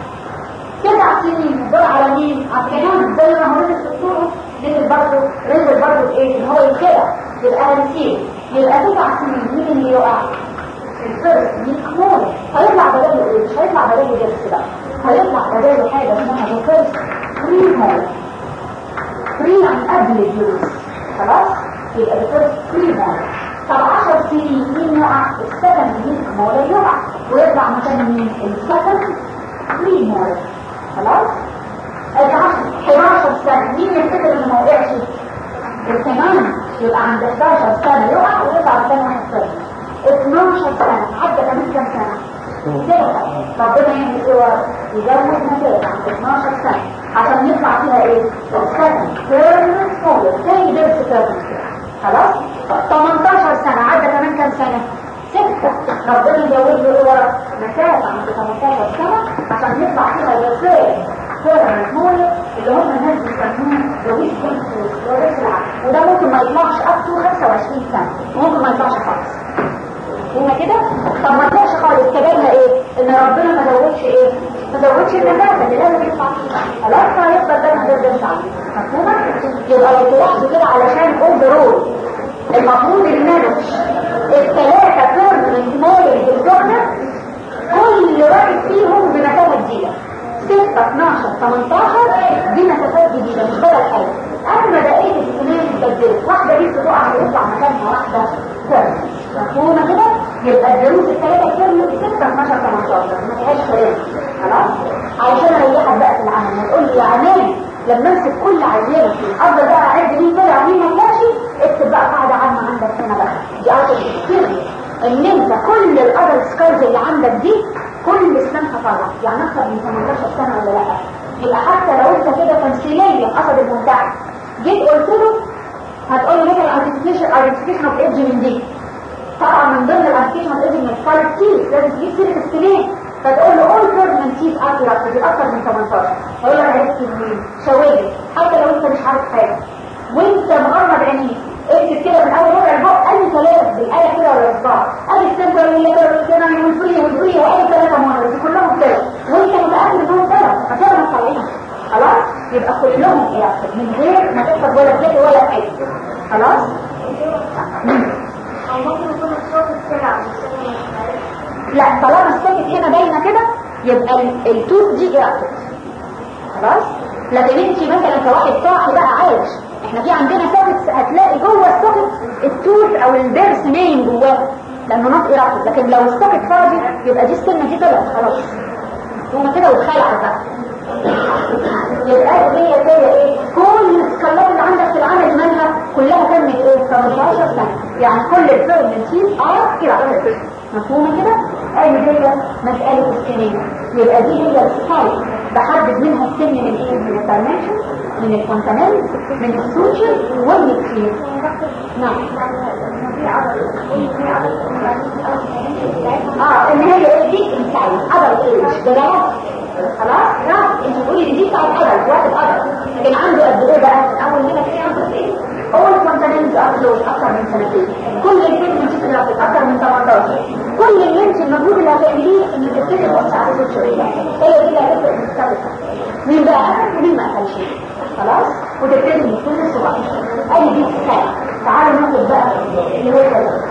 تسع سنين الدور على مين؟ على الكلام زي ما هو لسه الدكتور نزل برضه نزل برضه بايه؟ ان هو يتكلم يبقى هنسيب يبقى تسع سنين مين اللي يقع؟ الفرد مين كمول هيطلع بداله ايه؟ مش هيطلع بداله درس بقى هيطلع بداله حاجه اسمها الفرد فري مول فري يعني قبل الجلوس خلاص؟ يبقى الفرد فري مول طب 10 سنين مين يقع السكن مين مولا يقع ويطلع مكان مين السكن فري مولا خلاص 11 سنة مين يفتكر انه ما وقعش الكمان يبقى عند 11 سنة يقع ويطلع مكان واحد سنة 12 سنة عدى كمان كام سنة كده ربنا يعمل ايه يزود مسافة عند 12 سنة عشان يطلع فيها ايه السكن بيرمنت مولا تاني درس بيرمنت خلاص 18 سنة عدى كمان كام سنة ستة ربنا يزود له ورا مسافة عند 18 سنة عشان يطلع فيها الرسائل فورا مولة اللي هم الناس بيسموه لويس كونسوس لويس العقل وده ممكن ما يطلعش up to 25 سنة ممكن ما يطلعش خالص هنا كده طب ما طلعش خالص كبرنا ايه ان ربنا ما زودش ايه ما زودش المسافة اللي لازم يطلع فيها خلاص هيفضل ده من ده مفهومة يبقى لو تلاحظوا كده علشان اوفرول المفروض المانج الثلاثة بيرمننت مولر بالدوكنة كل واحد فيهم بمسافة جديدة 6 12 18 دي مسافات جديدة مش بلد حاجة أما بقية السنين اتبدلت واحدة دي تقع ويطلع مكانها واحدة بيرمننت مفهومة كده يبقى الدروس الثلاثة بيرمننت 6 12 18 ما فيهاش كلام خلاص علشان اريحك بقى في العمل هتقول لي يا عمال لما امسك كل عينه افضل بقى اعد مين طلع مين ما طلعش اكتب بقى قاعده عامه عندك هنا بقى دي اوت ان انت كل الادر سكارز اللي عندك دي كل سنه طالعه يعني اكثر من 18 سنه ولا لا يبقى حتى لو انت كده تمثيليا قصد الممتع جيت قلت له هتقول له مثلا ايدنتيفيكيشن ايدنتيفيكيشن اوف ايدج من دي طبعا من ضمن الايدنتيفيكيشن اوف ايدج من الكارت كتير لازم تجيب سيره السنين فتقول له اول بيرمنت تيز اكيورات دي اكتر من 18 فيقول لك عرفت منين شاور حتى لو انت مش عارف حاجه وانت مغمض عينيك اكتب كده من اول ربع البق اي كلام بالايه كده ولا اصبع ادي السنتر والليتر والسنة والفري والفري واي ثلاثه مونر دي كلهم كده وانت متاكد انهم ثلاث فكده ما طالعين خلاص يبقى كلهم يحصل من غير ما تحفظ ولا كده ولا حاجه خلاص أو ممكن يكون الصوت السرع لا طالما الساكت هنا باينه كده يبقى ال- التوت دي اعتت خلاص لكن انت مثلا كواحد صاحي بقى عايش احنا في عندنا ساكت هتلاقي جوه الساكت التوت او الضرس نايم جواه لانه ناط اراقي لكن لو الساكت فاضي يبقى دي السنه دي طلعت خلاص هما كده واتخلعت بقى يبقى هي زي ايه كل السكالات اللي عندك في العمل مالها كلها كانت ايه 18 سنه يعني كل الفيرمنت تيم ار كده مفهومه كده اي هي مساله السنين يبقى دي هي السايت بحدد منها السن من ايه من الدايمنشن من الكونتيننت من السوشيال والمكسير نعم اه ان هي دي انسايد ادلت ايج ده خلاص لا انت تقولي دي بتاعت ادلت واحد ادلت لكن عنده قد ايه بقى اول هنا في عنده ايه هو الكونتيننت ابلود اكتر من سنتين كل الفيلم دي اكتر من 18 كل اللي انت المجهود اللي هتعمليه ان تبتدي تبص على الشريحه هي دي اللي هتفرق مختلفه مين بقى اخر ومين ما اخرش خلاص وتبتدي من كل الصبح اي دي ساعه تعالوا ناخد بقى اللي هو ده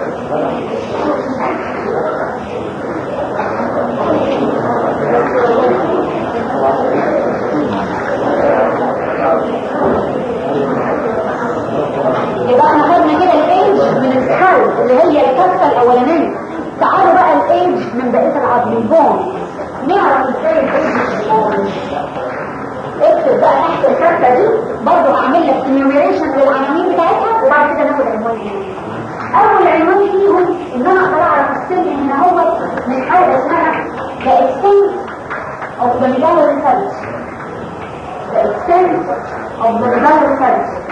يبقى احنا خدنا كده الايج من السكال اللي هي الكفه الاولانيه تعالوا بقى الايج من بقيه العظم البون نعرف ازاي الايج اكتب بقى تحت الكفه دي برضه هعمل لك انيوميريشن للعناوين بتاعتها وبعد كده ناخد عنوان اول عنوان فيهم ان انا اقدر اعرف السن هنا هو من حاجه اسمها the extent of the medullary cavity the extent of the medullary cavity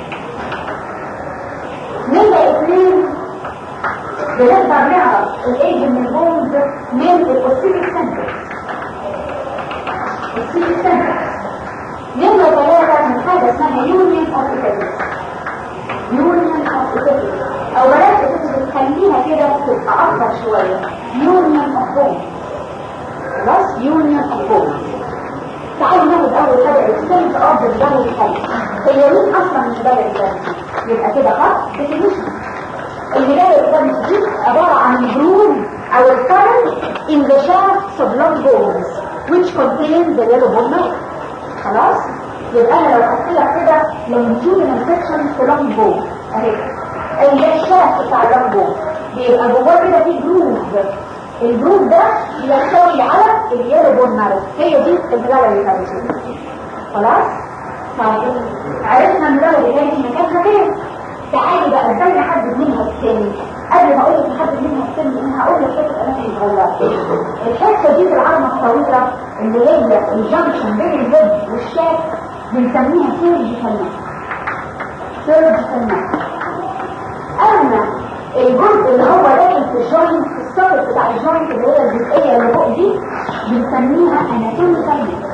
نبقى اثنين بنقدر نعرف الايج من البونز من الاوسيليك سنتر الاوسيليك سنتر نبقى ثلاثة من حاجة اسمها يونيون اوف ايتيكس يونيون اوف ايتيكس او بلاش ايتيكس خليها كده تبقى اكتر شوية يونيون اوف بونز خلاص يونيون اوف بونز تعالوا ناخد اول حاجة اكستنت اوف ذا جانري هي مين اصلا من جانري يبقى كده خط ديفينيشن البداية الإسلام دي عبارة عن الجروب أو الكرن in the shafts of long bones which contain the yellow bone marrow خلاص؟ يبقى أنا لو حطيت لك كده longitudinal section في long bone أهي اللي الشاف بتاع long bone بيبقى جواه كده في جروب الجروب ده يحتوي على اليلو بون مارو هي دي البداية اللي خلاص؟ طيب عرفنا المدرب اللي كانت مكانها فين تعالي بقى ازاي نحدد منها السن قبل ما اقول لك نحدد منها السن انا هقول لك حته اماكن صغيره الحته دي في العظمه الطويله اللي هي الجنكشن بين الهيد والشاك بنسميها سيرجيكال ناك سيرجيكال ناك اما الجزء اللي هو داخل في الجوينت في السطر بتاع الجوينت اللي هي الجزئيه اللي فوق دي بنسميها اناتوميكال ناك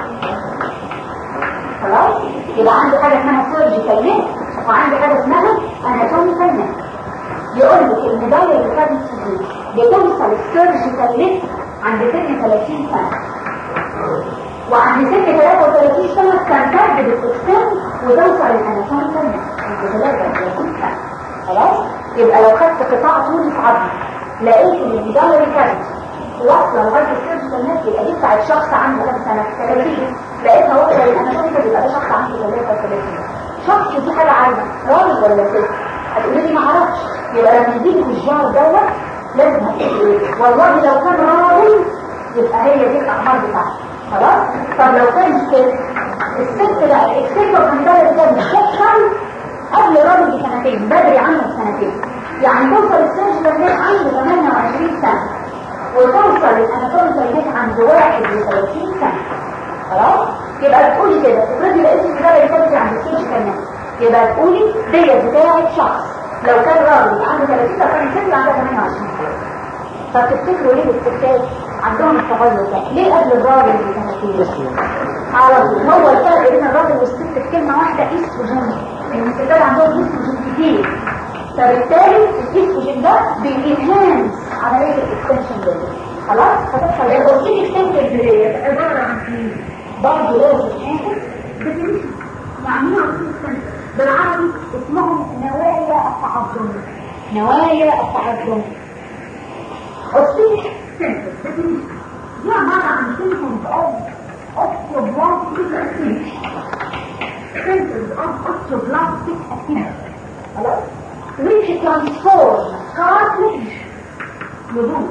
خلاص يبقى عندي حاجة اسمها سيرجيكال نت وعندي حاجة اسمها اناتوميكال نت يقول لك المداية اللي خدت دي بتوصل السيرجيكال نت عند سن 30 سنة وعند سن 33 سنة تمتد بالاكسن وتوصل الاناتوميكال نت عند 33 سنة خلاص يبقى لو خدت قطاع طولي في عظم لقيت ان المداية اللي خدت واصله لغايه السيرجيكال نت يبقى دي بتاعت شخص عنده كام سنه 30 لقيتها واصله للاناتوميكال يبقى ده شخص عنده 33 شخص دي حاجه عايزه راجل ولا ست هتقولي لي ما اعرفش يبقى لما تيجي في الجار دوت لازم هتقولي والله لو كان راجل يبقى هي دي الاعمار بتاعته خلاص طب لو كان ست الست بقى الاكسبتور من ده ده بتحصل قبل الراجل بسنتين بدري عنه بسنتين يعني توصل السيرجيكال نت عنده 28 سنه وتوصل الاناتوميكال نت عند 31 سنه خلاص يبقى تقولي كده افرضي لقيتي الكتابه اللي كانت عند السيرجيكال نت يبقى تقولي ديت بتاعت شخص لو كان راجل عنده 30 لو كان ست عنده 28 سنه فتفتكروا ليه الستات عندهم التغير ده ليه قبل الراجل بسنتين على طول هو الفرق بين الراجل والست في كلمه واحده استروجين ان الستات عندهم استروجين كتير فبالتالي الاستروجين ده بينهانس عمليه الاكستنشن ده خلاص هتحصل الاوكسيد اكستنشن دي عباره عن ايه برضه لازم ناخد ديفينيشن يعني ايه اوكسيد اكستنشن بالعربي اسمهم نوايا التعظم نوايا التعظم اوكسيد اكستنشن ديفينيشن دي عباره عن سيمبتومز اوف osteoblastic activity symptoms of osteoblastic activity خلاص which transform cartilage لبوت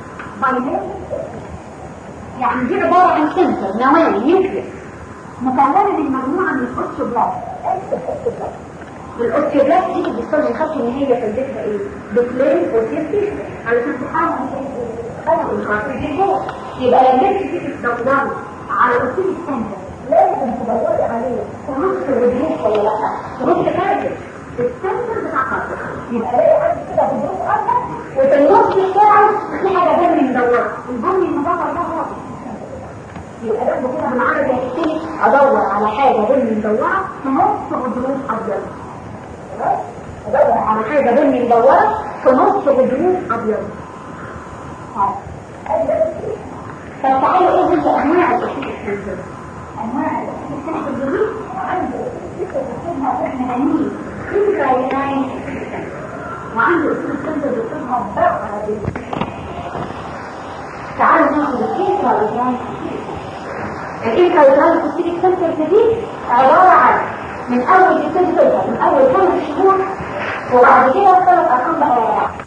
يعني دي عبارة عن سنتر نواة نيوكليس مكونة من مجموعة من الاوستيوبلاست الاوستيوبلاست دي بتوصل لخط ان هي فايدتها ايه بكلين اوتيستي علشان تحاول يبقى لما تيجي تدوري على الاوتيستي سنتر لازم تدوري عليه في نص الوجود ولا لا في نص حاجه السنتر بتاع خاطر يبقى الاقي حد كده بيدوس اكتر وفي النص بتاعه في حاجه بني مدوره البني المدور ده هو يبقى ده كده بالعربي هتبتدي ادور على حاجه بني مدوره في نص غضروف ابيض ادور على حاجه بني مدوره في نص غضروف ابيض فتعالوا ايه هي انواع الاشياء السنسر انواع الاشياء السنسر دي عنده فكره بتسمى احنا هنيه فكره يناين وعنده اصول السنسر بتسمى بقى تعالوا ناخد الفكره يناين الانترا الكوستيك سنتر دي عبارة عن من اول تبتدي تظهر من اول خمس شهور وبعد كده ثلاث ارقام بقى ورا بعض